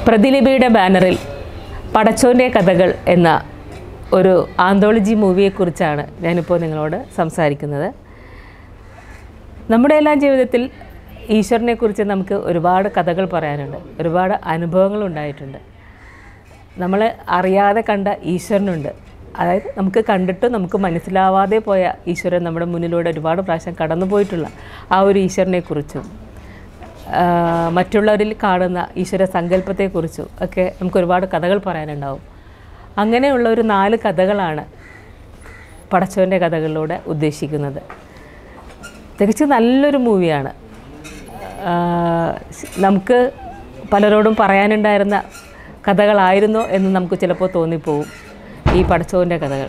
പ്രതിലിപിയുടെ ബാനറിൽ പടച്ചോൻ്റെ കഥകൾ എന്ന ഒരു ആന്തോളജി മൂവിയെക്കുറിച്ചാണ് ഞാനിപ്പോൾ നിങ്ങളോട് സംസാരിക്കുന്നത് നമ്മുടെ എല്ലാം ജീവിതത്തിൽ ഈശ്വരനെക്കുറിച്ച് നമുക്ക് ഒരുപാട് കഥകൾ പറയാനുണ്ട് ഒരുപാട് അനുഭവങ്ങൾ ഉണ്ടായിട്ടുണ്ട് നമ്മൾ അറിയാതെ കണ്ട ഈശ്വരനുണ്ട് അതായത് നമുക്ക് കണ്ടിട്ട് നമുക്ക് മനസ്സിലാവാതെ പോയ ഈശ്വരൻ നമ്മുടെ മുന്നിലൂടെ ഒരുപാട് പ്രാവശ്യം കടന്നു പോയിട്ടുള്ള ആ ഒരു ഈശ്വരനെക്കുറിച്ചും ആ, മറ്റുള്ളവരിൽ കാണുന്ന ഈശ്വര സങ്കല്പത്തെക്കുറിച്ചും ഒക്കെ നമുക്ക് ഒരുപാട് കഥകൾ പറയാനുണ്ടാവും അങ്ങനെയുള്ള ഒരു നാല് കഥകളാണ് പടച്ചവൻ്റെ കഥകളിലൂടെ ഉദ്ദേശിക്കുന്നത് തികച്ചും നല്ലൊരു മൂവിയാണ് ആ, നമുക്ക് പലരോടും പറയാനുണ്ടായിരുന്ന കഥകളായിരുന്നോ എന്ന് നമുക്ക് ചിലപ്പോൾ തോന്നിപ്പോവും ഈ പടച്ചോൻ്റെ കഥകൾ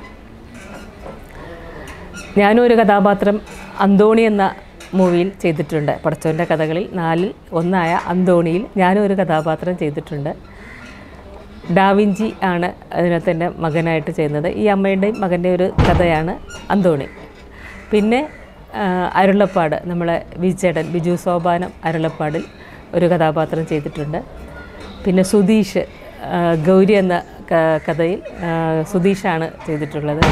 ഞാനും ഒരു കഥാപാത്രം അന്തോണി എന്ന മൂവിയിൽ ചെയ്തിട്ടുണ്ട് പടച്ചോൻ്റെ കഥകളിൽ നാലിൽ ഒന്നായ അന്തോണിയിൽ ഞാനും ഒരു കഥാപാത്രം ചെയ്തിട്ടുണ്ട് ഡാവിഞ്ചി ആണ് അതിനകത്ത് എൻ്റെ മകനായിട്ട് ചെയ്യുന്നത് ഈ അമ്മയുടെയും മകൻ്റെ ഒരു കഥയാണ് അന്തോണി പിന്നെ ആ, അരുളപ്പാട് നമ്മളെ വിജേടൻ ബിജു സോപാനം അരുളപ്പാടിൽ ഒരു കഥാപാത്രം ചെയ്തിട്ടുണ്ട് പിന്നെ സുധീഷ് ആ, ഗൗരി എന്ന ക- കഥയിൽ ആ, സുധീഷാണ് ചെയ്തിട്ടുള്ളത്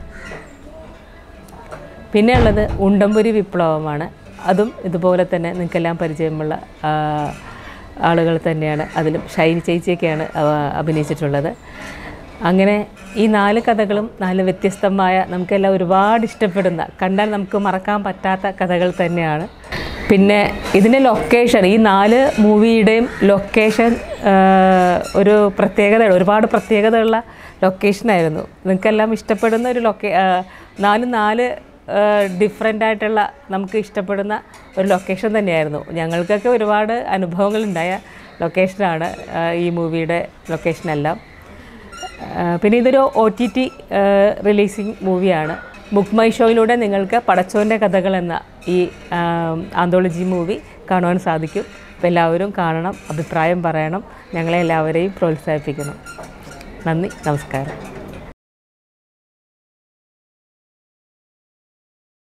പിന്നെ ഉള്ളത് ഉണ്ടംപുരി വിപ്ലവമാണ് അതും ഇതുപോലെ തന്നെ നിങ്ങൾക്കെല്ലാം പരിചയമുള്ള ആ, ആളുകൾ തന്നെയാണ് അതിലും ഷൈനി ചേച്ചിയൊക്കെയാണ് അവ- അഭിനയിച്ചിട്ടുള്ളത് അങ്ങനെ ഈ നാല് കഥകളും നാല് വ്യത്യസ്തമായ നമുക്കെല്ലാം ഒരുപാട് ഇഷ്ടപ്പെടുന്ന കണ്ടാൽ നമുക്ക് മറക്കാൻ പറ്റാത്ത കഥകൾ തന്നെയാണ് പിന്നെ ഇതിൻ്റെ ലൊക്കേഷൻ ഈ നാല് മൂവിയുടെയും ലൊക്കേഷൻ ഒരു പ്രത്യേകത ഒരുപാട് പ്രത്യേകതയുള്ള ലൊക്കേഷനായിരുന്നു നിങ്ങൾക്കെല്ലാം ഇഷ്ടപ്പെടുന്ന ഒരു ലൊക്കേ ആ, നാല് നാല് ഡിഫറെൻ്റ് ആയിട്ടുള്ള നമുക്ക് ഇഷ്ടപ്പെടുന്ന ഒരു ലൊക്കേഷൻ തന്നെയായിരുന്നു ഞങ്ങൾക്കൊക്കെ ഒരുപാട് അനുഭവങ്ങളുണ്ടായ ലൊക്കേഷനാണ് ആ, ഈ മൂവിയുടെ ലൊക്കേഷനെല്ലാം ആ, പിന്നെ ഇതൊരു ഒ ടി ടി റിലീസിങ് മൂവിയാണ് ബുക്ക് മൈ ഷോയിലൂടെ നിങ്ങൾക്ക് പടച്ചോൻ്റെ കഥകൾ എന്ന ഈ ആന്തോളജി മൂവി കാണുവാൻ സാധിക്കും അപ്പോൾ എല്ലാവരും കാണണം അഭിപ്രായം പറയണം ഞങ്ങളെ എല്ലാവരെയും പ്രോത്സാഹിപ്പിക്കണം നന്ദി നമസ്കാരം